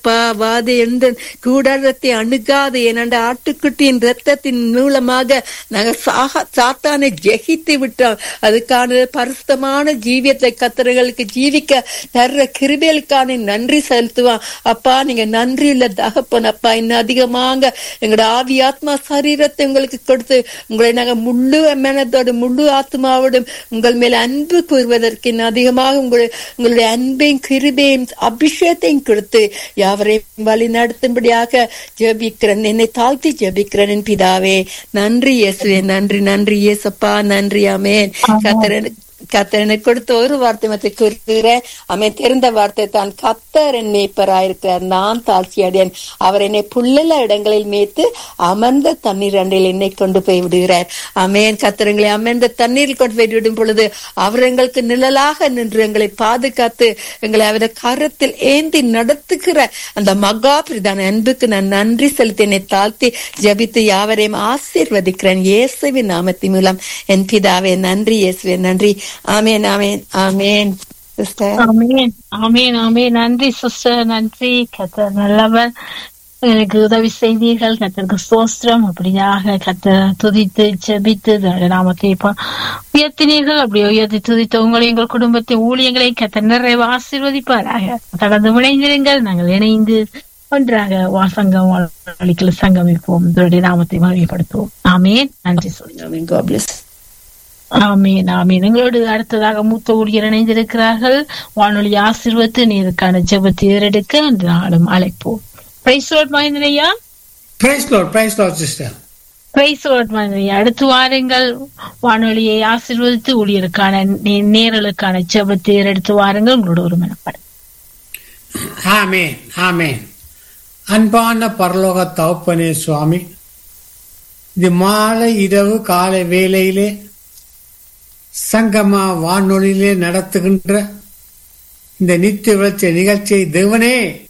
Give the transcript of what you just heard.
அப்பா வாதை எந்த கூடாரத்தை அணுகாது ஏனென்ற ஆட்டுக்குட்டியின் ரத்தத்தின் மூலமாக நாங்கள் சாக சாத்தானை ஜெகித்து விட்டோம் அதுக்கான பரிசுத்தமான ஜீவியத்தை கத்தர்களுக்கு ஜீவிக்க தர்ற கிருபைகளுக்கான நன்றி செலுத்துவோம் அப்பா நீங்க நன்றி இல்ல தகப்பன் அப்பா இன்னும் அதிகமாக எங்களோட ஆவி ஆத்மா சரீரத்தை உங்களுக்கு கொடுத்து உங்களை நாங்க முழு மனதோடு முழு ஆத்மாவோடும் உங்கள் மேல் அன்பு கூறுவதற்கு இன்னும் அதிகமாக உங்களுடைய உங்களுடைய அன்பையும் கிருபையும் அபிஷேகத்தையும் கொடுத்து யாவரையும் வழி நடத்தும்படியாக ஜெபிக்கிறேன் என்னை தாழ்த்தி ஜெபிக்கிறேன் என் பிதாவே நன்றி இயேசுவே நன்றி நன்றி இயேசப்பா நன்றி அமேன் கத்தரன் கத்தர் எனக்கு கொடுத்த ஒரு வார்த்தை மற்ற கூறுகிறேன் அவன் தெரிந்த வார்த்தை தான் கத்தர் என் மேய்ப்பராயிருக்கிறார் நான் தாழ்ச்சி அடையன் அவர் என்னை புல்லுள்ள இடங்களில் மேய்த்து அமர்ந்த தண்ணீர் அண்டையில் என்னை கொண்டு போய் விடுகிறார் அமேன் கத்தரங்களை அமர்ந்த தண்ணீரில் கொண்டு போய் விடும் பொழுது அவர் எங்களுக்கு நிழலாக நின்று எங்களை பாதுகாத்து எங்களை அவரது கரத்தில் ஏந்தி நடத்துகிற அந்த மகா பிரதான அன்புக்கு நான் நன்றி செலுத்தி என்னை தாழ்த்தி ஜபித்து யாவரையும் ஆசீர்வதிக்கிறேன் இயேசுவின் நாமத்தின் மூலம் என் பிதாவே நன்றி இயேசுவே நன்றி ஆமேன் ஆமேன் ஆமேன் சிஸ்டர் ஆமேன் ஆமேன் ஆமேன் நன்றி சிஸ்டர் நன்றி கத்தர் நல்லவர் எனக்கு உதவி செய்தீர்கள் கத்தருக்கு சோஸ்திரம் அப்படியாக கத்த துதித்து ஜெபித்து தன்னுடைய நாமத்தை ப- உயர்த்தினீர்கள் அப்படி உயர்த்தி துதித்த உங்களை எங்கள் குடும்பத்தின் ஊழியங்களை கத்த நிறைவு ஆசீர்வதிப்பாராக தொடர்ந்து இணைந்திருங்கள் நாங்கள் இணைந்து ஒன்றாக வாசங்கம் அளிக்கல சங்கமிப்போம் இதனுடைய நாமத்தை மகிமைப்படுத்துவோம் ஆமேன் நன்றி சொல்லி ஆமேன் God bless. ஆமீன் ஆமீன் எங்களோடு அடுத்ததாக மூத்த ஊழியர் இணைந்திருக்கிறார்கள் வானொலி ஆசீர்வத்து நீருக்கான ஜெபத்தை ஏறெடுக்க அந்த நாளும் அழைப்போம் praise lord Mahendraiah praise lord praise lord sister praise lord Mahendraiah அடுத்து வாருங்கள் வானொலியை ஆசீர்வதித்து ஊழியருக்கான நே- நேரலுக்கான ஜெபத்தை ஏறெடுத்து வாருங்கள் உங்களோட ஒரு மனப்படம் ஆமேன் ஆமேன் அன்பான பரலோக தகப்பனே சுவாமி இது மாலை இரவு காலை வேளையிலே சங்கமா வானொலியிலே நடத்துகின்ற இந்த நித்திய விளச்ச நிகழ்ச்சியை தேவனே